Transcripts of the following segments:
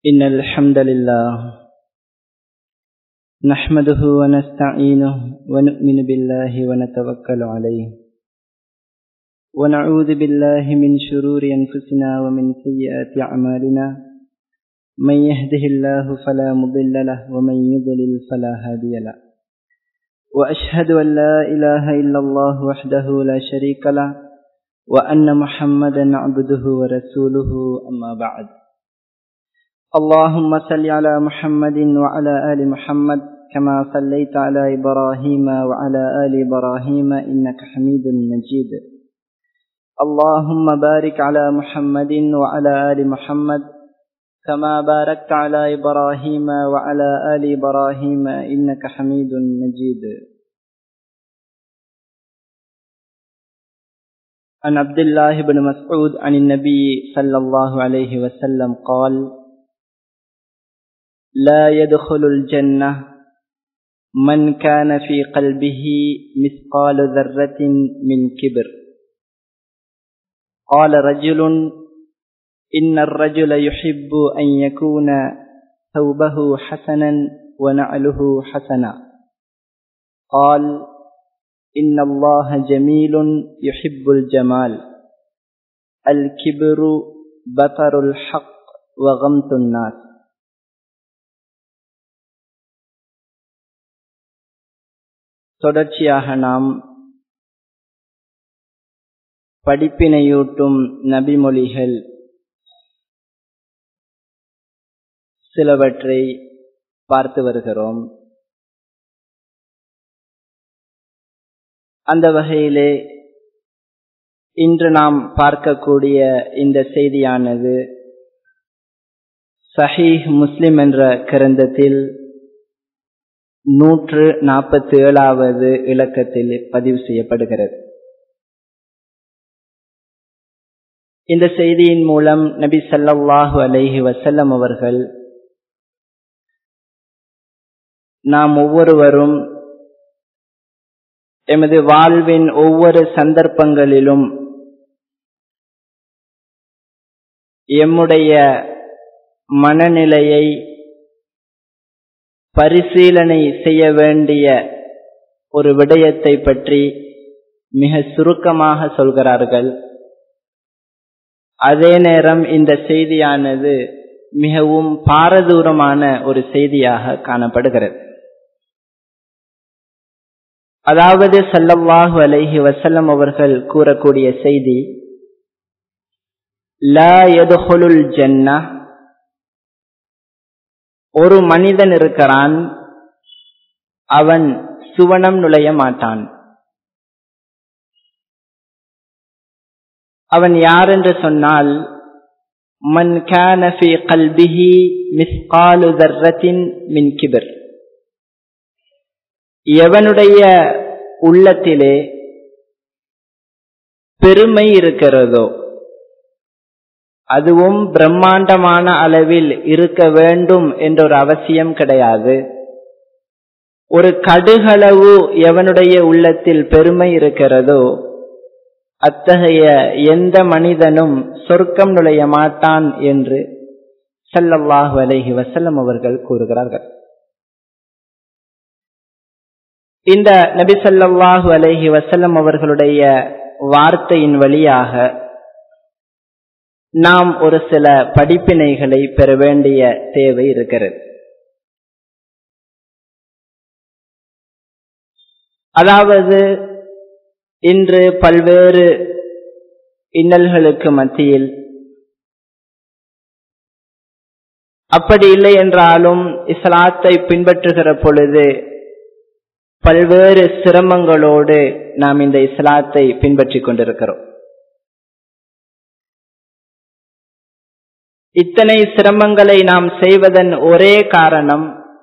إن الحمد لله نحمده ونستعينه ونؤمن بالله ونتوكل عليه ونعوذ بالله من شرور أنفسنا ومن سيئات أعمالنا من يهده الله فلا مضل له ومن يضلل فلا هادي له وأشهد أن لا إله إلا الله وحده لا شريك له وأن محمدا عبده ورسوله أما بعد اللهم صل على محمد وعلى آل محمد كما صليت على إبراهيم وعلى آل إبراهيم إنك حميد مجيد اللهم بارك على محمد وعلى آل محمد كما باركت على إبراهيم وعلى آل إبراهيم إنك حميد مجيد عن عبد الله بن مسعود عن النبي صلى الله عليه وسلم قال لا يدخل الجنة من كان في قلبه مثقال ذرة من كبر قال رجل إن الرجل يحب أن يكون ثوبه حسنا ونعله حسنا قال إن الله جميل يحب الجمال الكبر بطر الحق وغمط الناس தொடர்ச்சியாக நாம் படிப்பினையூட்டும் நபிமொழிகள் சிலவற்றை பார்த்து வருகிறோம் அந்த வகையிலே இன்று நாம் பார்க்கக்கூடிய இந்த செய்தியானது சஹீஹ் முஸ்லிம் என்ற கிரந்தத்தில் நூற்று நாற்பத்தி ஏழாவது இலக்கத்தில் பதிவு செய்யப்படுகிறது இந்த செய்தியின் மூலம் நபி சல்லாஹூ அலைஹி வசல்லம் அவர்கள் நாம் ஒவ்வொருவரும் எமது வாழ்வின் ஒவ்வொரு சந்தர்ப்பங்களிலும் எம்முடைய மனநிலையை பரிசீலனை செய்ய வேண்டிய ஒரு விடயத்தை பற்றி மிக சுருக்கமாக சொல்கிறார்கள் அதே நேரம் இந்த செய்தியானது மிகவும் பாரதூரமான ஒரு செய்தியாக காணப்படுகிறது அதாவது சல்லல்லாஹு அலைஹி வசல்லம் அவர்கள் கூறக்கூடிய செய்தி லா எதுஹொலுல் ஜன்னா ஒரு மனிதன் இருக்கிறான் அவன் சுவனம் நுழைய மாட்டான் அவன் யார் என்று சொன்னால் மன் கான ஃபி கல்பிஹி மிஸ்காலு தர்ரத்தின் மின் கிபர் எவனுடைய உள்ளத்திலே பெருமை இருக்கிறதோ அதுவும் பிரம்மாண்டமான அளவில் இருக்க வேண்டும் என்ற ஒரு அவசியம் கிடையாது ஒரு கடுகளவு எவனுடைய உள்ளத்தில் பெருமை இருக்கிறதோ அத்தகைய எந்த மனிதனும் சொர்க்கம் நுழைய மாட்டான் என்று சல்லல்லாஹு அலஹி வசல்லம் அவர்கள் கூறுகிறார்கள் இந்த நபி சல்லாஹூ அலஹி வசல்லம் அவர்களுடைய வார்த்தையின் வழியாக நாம் ஒரு சில படிப்பினைகளை பெற வேண்டிய தேவை இருக்கிறது அதாவது இன்று பல்வேறு இன்னல்களுக்கு மத்தியில் அப்படி இல்லை என்றாலும் இஸ்லாத்தை பின்பற்றுகிற பொழுது பல்வேறு சிரமங்களோடு நாம் இந்த இஸ்லாத்தை பின்பற்றி கொண்டிருக்கிறோம் இத்தனை சிரமங்களை நாம் செய்வதன் ஒரே காரணம்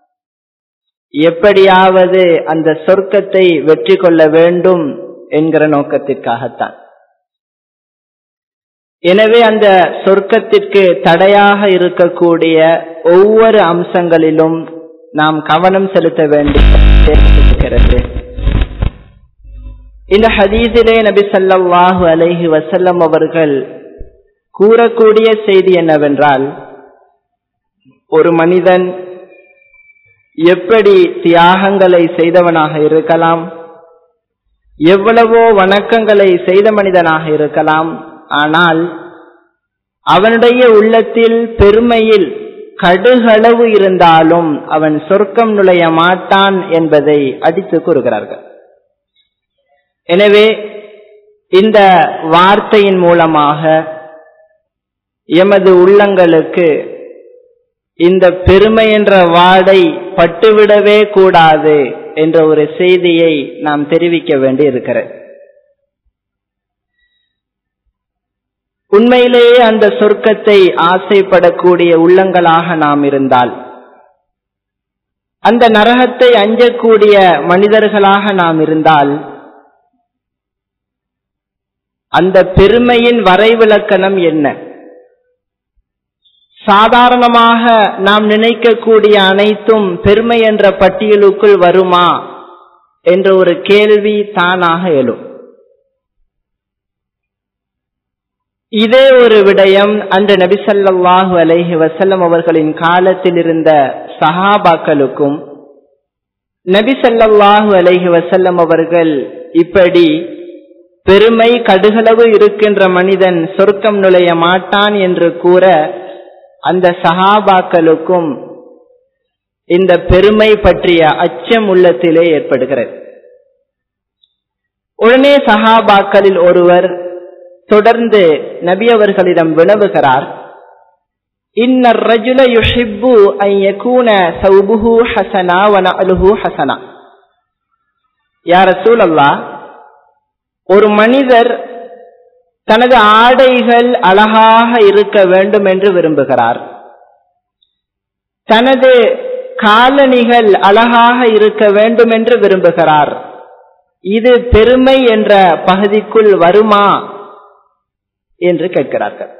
எப்படியாவது அந்த சொர்க்கத்தை வெற்றி கொள்ள வேண்டும் என்கிற நோக்கத்திற்காகத்தான் எனவே அந்த சொர்க்கத்திற்கு தடையாக இருக்கக்கூடிய ஒவ்வொரு அம்சங்களிலும் நாம் கவனம் செலுத்த வேண்டியிருக்கிறது இந்த ஹதீஸிலே நபி சல்லாஹூ அலைஹி வசல்லம் அவர்கள் கூறக்கூடிய செய்தி என்னவென்றால் ஒரு மனிதன் எப்படி தியாகங்களை செய்தவனாக இருக்கலாம் எவ்வளவோ வணக்கங்களை செய்த மனிதனாக இருக்கலாம் ஆனால் அவனுடைய உள்ளத்தில் பெருமையில் கடுகளவு இருந்தாலும் அவன் சொர்க்கம் நுழைய மாட்டான் என்பதை அடித்து கூறுகிறார்கள் எனவே இந்த வார்த்தையின் மூலமாக எமது உள்ளங்களுக்கு இந்த பெருமை என்ற வாடை பட்டுவிடவே கூடாது என்ற ஒரு செய்தியை நாம் தெரிவிக்க வேண்டி இருக்கிறது உண்மையிலேயே அந்த சொர்க்கத்தை ஆசைப்படக்கூடிய உள்ளங்களாக நாம் இருந்தால் அந்த நரகத்தை அஞ்சக்கூடிய மனிதர்களாக நாம் இருந்தால் அந்த பெருமையின் வரைவிலக்கணம் என்ன சாதாரணமாக நாம் நினைக்கக்கூடிய அனைத்தும் பெருமை என்ற பட்டியலுக்குள் வருமா என்ற ஒரு கேள்வி தானாக எழும் இதே ஒரு விடயம் அன்று நபிசல்லாஹு அலைஹி வசல்லம் அவர்களின் காலத்தில் இருந்த சஹாபாக்களுக்கும் நபிசல்லாஹு அலைஹி வசல்லம் அவர்கள் இப்படி பெருமை கடுகளவு இருக்கின்ற மனிதன் சொர்க்கம் நுழைய மாட்டான் என்று கூற அந்த சஹாபாக்களுக்கும் இந்த பெருமை பற்றிய அச்சம் உள்ளத்திலே ஏற்படுகிறது உடனே சஹாபாக்களில் ஒருவர் தொடர்ந்து நபி அவர்களிடம் வினவுகிறார் இன்னர் ரஜுல யுஹிப்பு அன் யகூன சௌபுஹு ஹசனா வ நஅலுஹு ஹசனா யா ரசூலல்லாஹ் ஒரு மனிதர் தனது ஆடைகள் அழகாக இருக்க வேண்டும் என்று விரும்புகிறார் தனது காலணிகள் அழகாக இருக்க வேண்டும் என்று விரும்புகிறார் இது பெருமை என்ற பகுதிக்குள் வருமா என்று கேட்கிறார்கள்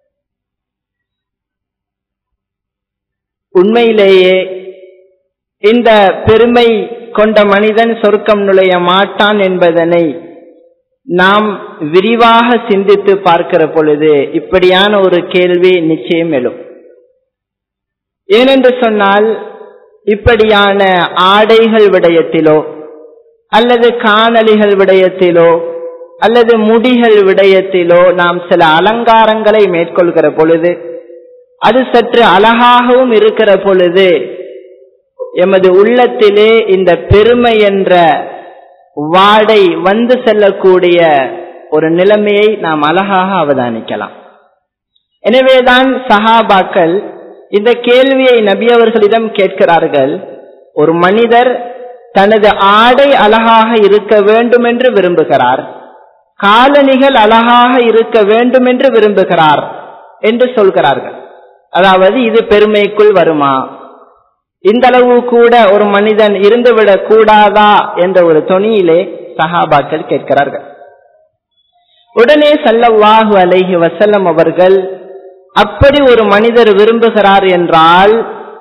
உண்மையிலேயே இந்த பெருமை கொண்ட மனிதன் சொர்க்கம் நுழைய மாட்டான் என்பதனை நாம் விரிவாக சிந்தித்து பார்க்கிற பொழுது இப்படியான ஒரு கேள்வி நிச்சயம் எழும் ஏனென்று சொன்னால் இப்படியான ஆடைகள் விடயத்திலோ அல்லது காணலிகள் விடயத்திலோ அல்லது முடிகள் விடயத்திலோ நாம் சில அலங்காரங்களை மேற்கொள்கிற பொழுது அது சற்று அழகாகவும் இருக்கிற பொழுது எமது உள்ளத்திலே இந்த பெருமை என்ற வாடை வந்து செல்லக்கூடிய ஒரு நிலைமையை நாம் அழகாக அவதானிக்கலாம் எனவேதான் சஹாபாக்கள் இந்த கேள்வியை நபி அவர்களிடம் கேட்கிறார்கள் ஒரு மனிதர் தனது ஆடை அழகாக இருக்க வேண்டும் என்று விரும்புகிறார் காலணிகள் அழகாக இருக்க வேண்டும் என்று விரும்புகிறார் என்று சொல்கிறார்கள் அதாவது இது பெருமைக்குள் வருமா இந்த அளவு கூட ஒரு மனிதன் இருந்துவிடக் கூடாதா என்ற ஒரு தொனியிலே சஹாபாக்கள் கேட்கிறார்கள் உடனே சல்லவாஹு அலைஹி வசல்லம் அவர்கள் அப்படி ஒரு மனிதர் விரும்புகிறார் என்றால்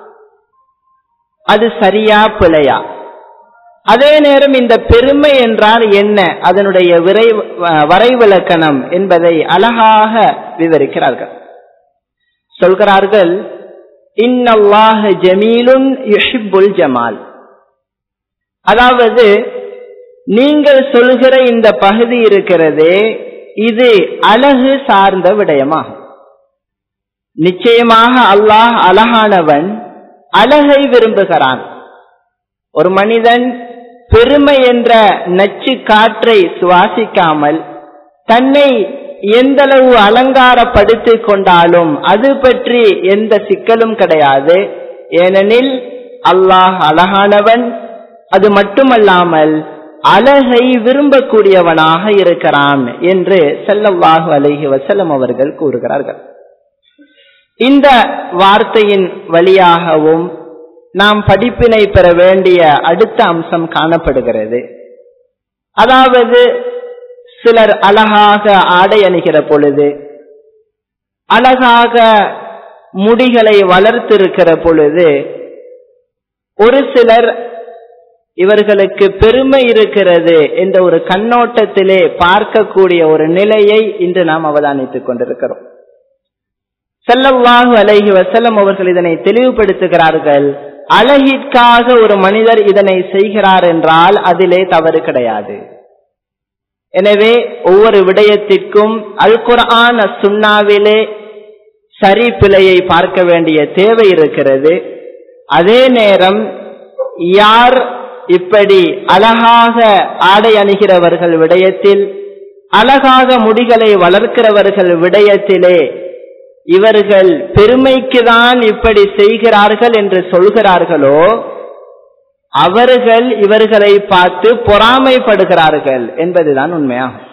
அது சரியா பிழையா அதே நேரம் இந்த பெருமை என்றால் என்ன அதனுடைய விரை வரைவிலக்கணம் என்பதை அழகாக விவரிக்கிறார்கள் சொல்கிறார்கள் இன்னல்லாஹ ஜமீலுன் யுஹிப்புல் ஜமால் அதாவது நீங்கள் சொல்கிற இந்த பகுதி இருக்கிறதே இது அழகு சார்ந்த விடயமாகும் நிச்சயமாக அல்லாஹ் அழகானவன் அழகை விரும்புகிறான் ஒரு மனிதன் பெருமை என்ற நச்சு காற்றை சுவாசிக்காமல் தன்னை எந்தளவு அலங்காரப்படுத்திக் கொண்டாலும் அது பற்றி எந்த சிக்கலும் கிடையாது ஏனெனில் அல்லாஹ் அழகானவன் அது மட்டுமல்லாமல் அழகை விரும்பக்கூடியவனாக இருக்கிறான் என்று செல்லவாகு அலைஹி வசலம் அவர்கள் கூறுகிறார்கள் இந்த வார்த்தையின் வழியாகவும் நாம் படிப்பினை பெற வேண்டிய அடுத்த அம்சம் காணப்படுகிறது அதாவது சிலர் அழகாக ஆடை அணிகிற பொழுது அழகாக முடிகளை வளர்த்திருக்கிற பொழுது ஒரு சிலர் இவர்களுக்கு பெருமை இருக்கிறது என்ற ஒரு கண்ணோட்டத்திலே பார்க்கக்கூடிய ஒரு நிலையை இன்று நாம் அவதானித்துக் கொண்டிருக்கிறோம் செல்லவாகு அலைஹி வசல்லம் அவர்கள் இதனை தெளிவுபடுத்துகிறார்கள் அழகிற்காக ஒரு மனிதர் இதனை செய்கிறார் என்றால் அதிலே தவறு கிடையாது எனவே ஒவ்வொரு விடயத்திற்கும் அல் குர்ஆன் சுண்ணாவிலே சரி பிழையை பார்க்க வேண்டிய தேவை இருக்கிறது அதே நேரம் யார் இப்படி அழகாக ஆடை அணிகிறவர்கள் விடயத்தில் அழகாக முடிகளை வளர்க்கிறவர்கள் விடயத்திலே இவர்கள் பெருமைக்குதான் இப்படி செய்கிறார்கள் என்று சொல்கிறார்களோ அவர்கள் இவர்களை பார்த்து பொறாமைப்படுகிறார்கள் என்பதுதான் உண்மையாகும்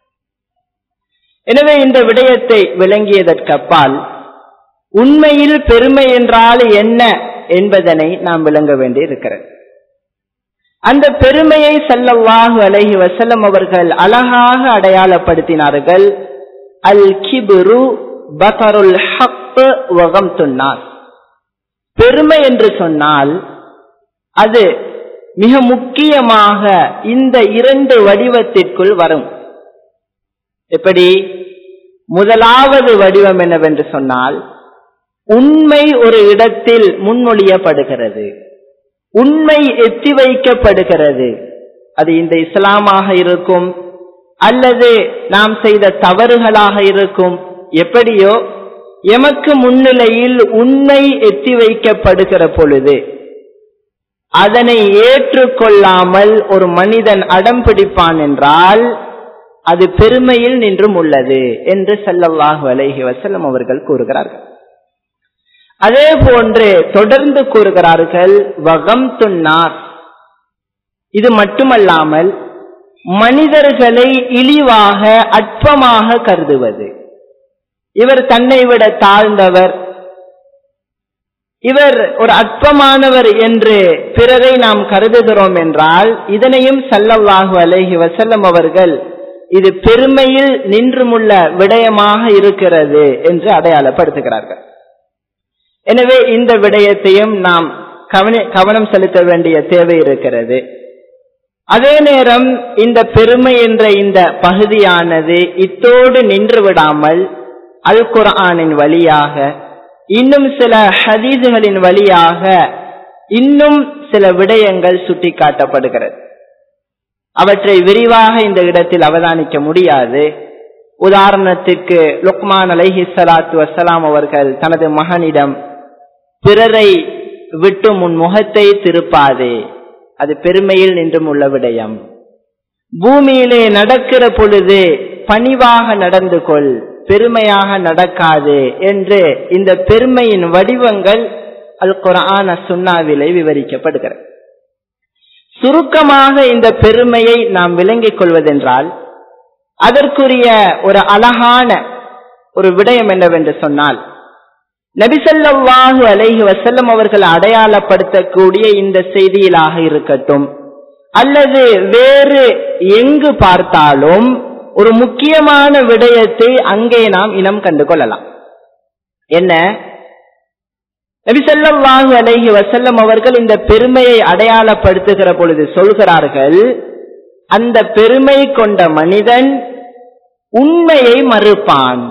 எனவே இந்த விடயத்தை விளங்கியதற்கப்பால் உண்மையில் பெருமை என்றால் என்ன என்பதனை நாம் விளங்க வேண்டி இருக்கிறது அந்த பெருமையை செல்லவாகு அலஹி வசல்லம் அவர்கள் அழகாக அடையாளப்படுத்தினார்கள் அல் கிபுரு பதருல் ஹக் வகம் துன்னார் பெருமை என்று சொன்னால் அது மிக முக்கியமாக இந்த இரண்டு வடிவத்திற்குள் வரும் எப்படி முதலாவது வடிவம் என்னவென்று சொன்னால் உண்மை ஒரு இடத்தில் முன்மொழியப்படுகிறது உண்மை எத்தி வைக்கப்படுகிறது அது இந்த இஸ்லாமாக இருக்கும் அல்லது நாம் செய்த தவறுகளாக இருக்கும் எப்படியோ எமக்கு முன்னிலையில் உண்மை எத்தி வைக்கப்படுகிற பொழுது அதனை ஏற்றுக்கொள்ளாமல் ஒரு மனிதன் அடம் பிடிப்பான் என்றால் அது பெருமையில் நின்றும் உள்ளது என்று செல்லவாக அலைஹி வசல்லம் அவர்கள் கூறுகிறார்கள் அதே போன்று தொடர்ந்து கூறுகிறார்கள் வகம் துன்னார் இது மட்டுமல்லாமல் மனிதர்களை இழிவாக அற்பமாக கருதுவது இவர் தன்னை விட தாழ்ந்தவர் இவர் ஒரு அற்பமானவர் என்று பிறரை நாம் கருதுகிறோம் என்றால் இதனையும் சல்லல்லாஹு அலைஹி வசல்லம் அவர்கள் இது பெருமையில் நின்றுமுள்ள விடயமாக இருக்கிறது என்று அடையாளப்படுத்துகிறார்கள் எனவே இந்த விடயத்தையும் நாம் கவனம் செலுத்த வேண்டிய தேவை இருக்கிறது அதே நேரம் இந்த பெருமை என்ற இந்த பகுதியானது இத்தோடு நின்று விடாமல் அல் குர்ஆனின் வழியாக இன்னும் சில ஹதீதுகளின் வழியாக இன்னும் சில விடயங்கள் சுட்டிக்காட்டப்படுகிறது அவற்றை விரிவாக இந்த இடத்தில் அவதானிக்க முடியாது உதாரணத்திற்கு லுக்மான் அலைஹி சலாத்து வசலாம் அவர்கள் தனது மகனிடம் பிறரை விட்டு முன் முகத்தை திருப்பாதே அது பெருமையில் நின்றும் உள்ள விடயம் பூமியிலே நடக்கிற பொழுது பணிவாக நடந்து கொள் பெருமையாக நடக்காது என்று இந்த பெருமையின் வடிவங்கள் அல் குரான சுண்ணாவிலே விவரிக்கப்படுகிறது சுருக்கமாக இந்த பெருமையை நாம் விளங்கிக் கொள்வதென்றால் அதற்குரிய ஒரு அழகான ஒரு விடயம் என்னவென்று சொன்னால் நபிசல்லாஹு அலைஹி வசல்லம் அவர்கள் அடையாளப்படுத்தக்கூடிய இந்த செய்தியிலாக இருக்கட்டும் அல்லது வேறு எங்கு பார்த்தாலும் ஒரு முக்கியமான விடயத்தை அங்கே நாம் இனம் கண்டு கொள்ளலாம் என்ன நபிசல்லாஹு அலைஹி வசல்லம் அவர்கள் இந்த பெருமையை அடையாளப்படுத்துகிற பொழுது சொல்கிறார்கள் அந்த பெருமை கொண்ட மனிதன் உண்மையை மறுப்பான்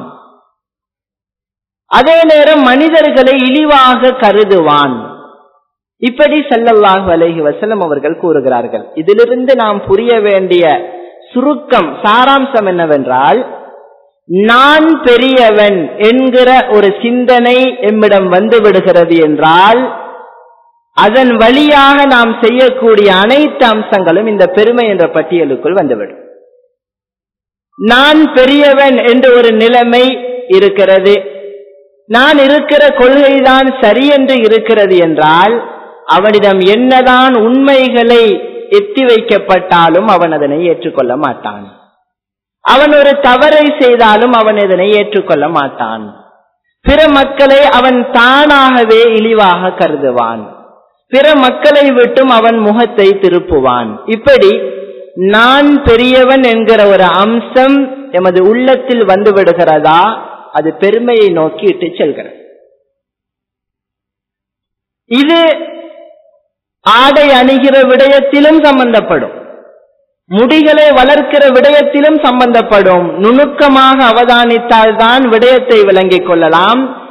அதே நேரம் மனிதர்களை இழிவாக கருதுவான் இப்படி செல்லல்லாஹு அலைஹி வசலம் அவர்கள் கூறுகிறார்கள் இதிலிருந்து நாம் புரிய வேண்டிய சுருக்கம் சாராம்சம் என்னவென்றால் நான் பெரியவன் என்கிற ஒரு சிந்தனை எம்மிடம் வந்து விடுகிறது என்றால் அதன் வழியாக நாம் செய்யக்கூடிய அனைத்து அம்சங்களும் இந்த பெருமை என்ற பட்டியலுக்குள் வந்துவிடும் நான் பெரியவன் என்ற ஒரு நிலைமை இருக்கிறது நான் இருக்கிற கொள்கைதான் சரி என்று இருக்கிறது என்றால் அவனிடம் என்னதான் உண்மைகளை எத்தி வைக்கப்பட்டாலும் அவன் அதனை ஏற்றுக்கொள்ள மாட்டான் அவன் ஒரு தவறை செய்தாலும் அவன் இதனை ஏற்றுக்கொள்ள மாட்டான் பிற மக்களை அவன் தானாகவே இழிவாக கருதுவான் பிற மக்களை விட்டும் அவன் முகத்தை திருப்புவான் இப்படி நான் பெரியவன் என்கிற ஒரு அம்சம் எமது உள்ளத்தில் வந்து விடுகிறதா அது பெருமையை நோக்கி இட்டு செல்கிறது இது ஆடை அணிகிற விடயத்திலும் சம்பந்தப்படும் முடிகளை வளர்க்கிற விடயத்திலும் சம்பந்தப்படும் நுணுக்கமாக அவதானித்தால் தான் விடயத்தை விளங்கிக் கொள்ளலாம்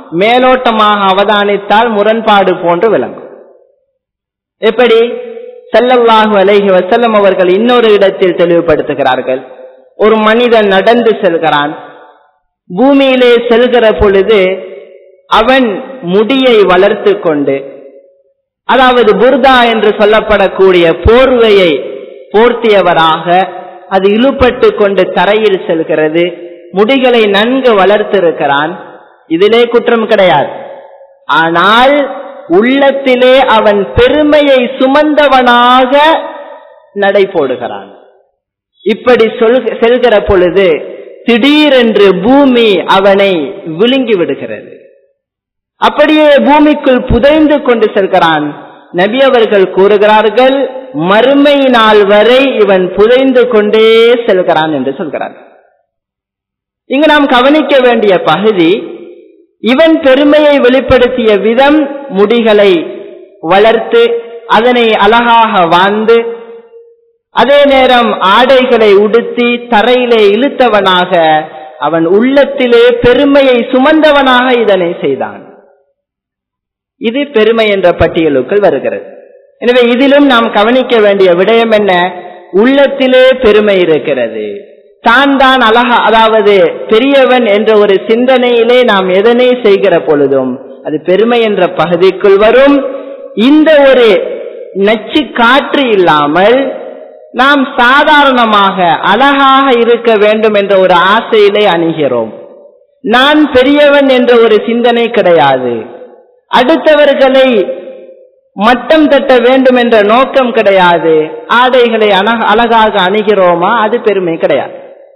மேலோட்டமாக அவதானித்தால் முரண்பாடு போன்று விளங்கும் எப்படி செல்லல்லாஹு அலைஹி வசல்லம் அவர்கள் இன்னொரு இடத்தில் தெளிவுபடுத்துகிறார்கள் ஒரு மனிதன் நடந்து செல்கிறான் பூமியிலே செல்கிற பொழுது அவன் முடியை வளர்த்து கொண்டு அதாவது புர்தா என்று சொல்லப்படக்கூடிய போர்வையை போர்த்தியவராக அது இழுபட்டு கொண்டு தரையில் செல்கிறது முடிகளை நன்கு வளர்த்திருக்கிறான் இதிலே குற்றம் கிடையாது ஆனால் உள்ளத்திலே அவன் பெருமையை சுமந்தவனாக நடை போடுகிறான் இப்படி சொல் செல்கிற பொழுது திடீரென்று பூமி அவனை விழுங்கி விடுகிறது அப்படியே பூமிக்குள் புதைந்து கொண்டு செல்கிறான் நபி அவர்கள் கூறுகிறார்கள் மறுமை நாள் வரை இவன் புதைந்து கொண்டே செல்கிறான் என்று சொல்கிறார் இங்கு நாம் கவனிக்க வேண்டிய பகுதி இவன் பெருமையை வெளிப்படுத்திய விதம் முடிகளை வளர்த்து அதனை அழகாக வாழ்ந்து அதே நேரம் ஆடைகளை உடுத்தி தரையிலே இழுத்தவனாக அவன் உள்ளத்திலே பெருமையை சுமந்தவனாக இதனை செய்தான் இது பெருமை என்ற பட்டியலுக்குள் வருகிறது எனவே இதிலும் நாம் கவனிக்க வேண்டிய விடயம் என்ன உள்ளத்திலே பெருமை இருக்கிறது தான் தான் அழகா அதாவது பெரியவன் என்ற ஒரு சிந்தனையிலே நாம் எதனை செய்கிற பொழுதும் அது பெருமை என்ற பகுதிக்குள் வரும் இந்த ஒரு நச்சு காற்று இல்லாமல் நாம் சாதாரணமாக அழகாக இருக்க வேண்டும் என்ற ஒரு ஆசையிலே அணுகிறோம் நான் பெரியவன் என்ற ஒரு சிந்தனை கிடையாது அடுத்தவர்களை மட்டம் தட்ட வேண்டும் என்ற நோக்கம் கிடையாது ஆடைகளை அழகாக அணுகிறோமா அது பெருமை கிடையாது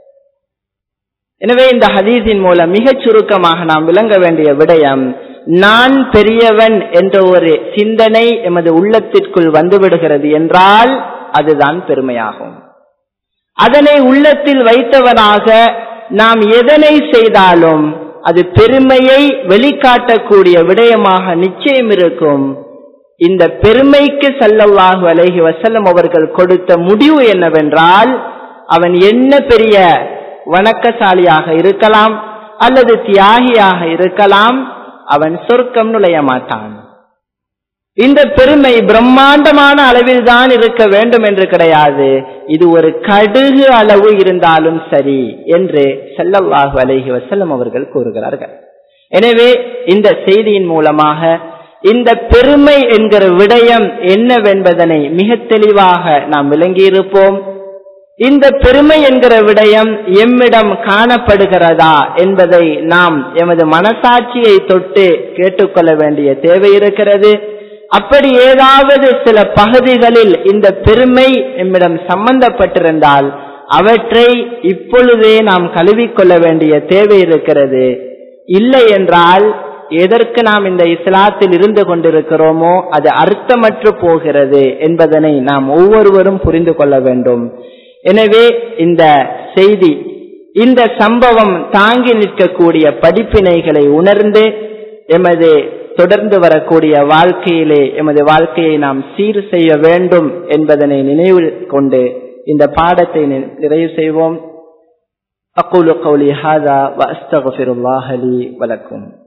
எனவே இந்த ஹதீஸின் மூலம் மிகச் சுருக்கமாக நாம் விளங்க வேண்டிய விடயம் நான் பெரியவன் என்ற ஒரு சிந்தனை எமது உள்ளத்திற்குள் வந்துவிடுகிறது என்றால் அதுதான் பெருமையாகும் அதனை உள்ளத்தில் வைத்தவனாக நாம் எதனை செய்தாலும் அது பெருமையை வெளிக்காட்டக்கூடிய விடயமாக நிச்சயம் இருக்கும் இந்த பெருமைக்கு செல்லவாக அலைஹி வசல்லம் அவர்கள் கொடுத்த முடிவு என்னவென்றால் அவன் என்ன பெரிய வணக்கசாலியாக இருக்கலாம் அல்லது தியாகியாக இருக்கலாம் அவன் சொர்க்கம் நுழைய மாட்டான் இந்த பெருமை பிரம்மாண்டமான அளவில் தான் இருக்க வேண்டும் என்று கிடையாது இது ஒரு கடுகு அளவு இருந்தாலும் சரி என்று செல்லவாகு அலைஹி வசல்லம் அவர்கள் கூறுகிறார்கள் எனவே இந்த செய்தியின் மூலமாக இந்த பெருமை என்கிற விடயம் என்னவென்பதனை மிக தெளிவாக நாம் விளங்கியிருப்போம் இந்த பெருமை என்கிற விடயம் எம்மிடம் காணப்படுகிறதா என்பதை நாம் எமது மனசாட்சியை தொட்டு கேட்டுக்கொள்ள வேண்டிய தேவை இருக்கிறது அப்படி ஏதாவது சில பகுதிகளில் இந்த பெருமை எம்மிடம் சம்பந்தப்பட்டிருந்தால் அவற்றை இப்பொழுதே நாம் கழுவிக்கொள்ள வேண்டிய தேவை இருக்கிறது இல்லை என்றால் எதற்கு நாம் இந்த இஸ்லாத்தில் இருந்து கொண்டிருக்கிறோமோ அது அர்த்தமற்று போகிறது என்பதனை நாம் ஒவ்வொருவரும் புரிந்து கொள்ள வேண்டும் எனவே இந்த செய்தி இந்த சம்பவம் தாங்கி நிற்கக்கூடிய படிப்பினைகளை உணர்ந்து எமது தொடர்ந்து வரக்கூடிய வாழ்க்கையிலே எமது வாழ்க்கையை நாம் சீர் செய்ய வேண்டும் என்பதனை நினைவில் கொண்டு இந்த பாடத்தை நிறைவு செய்வோம் أقول قولي هذا وأستغفر الله لي ولكم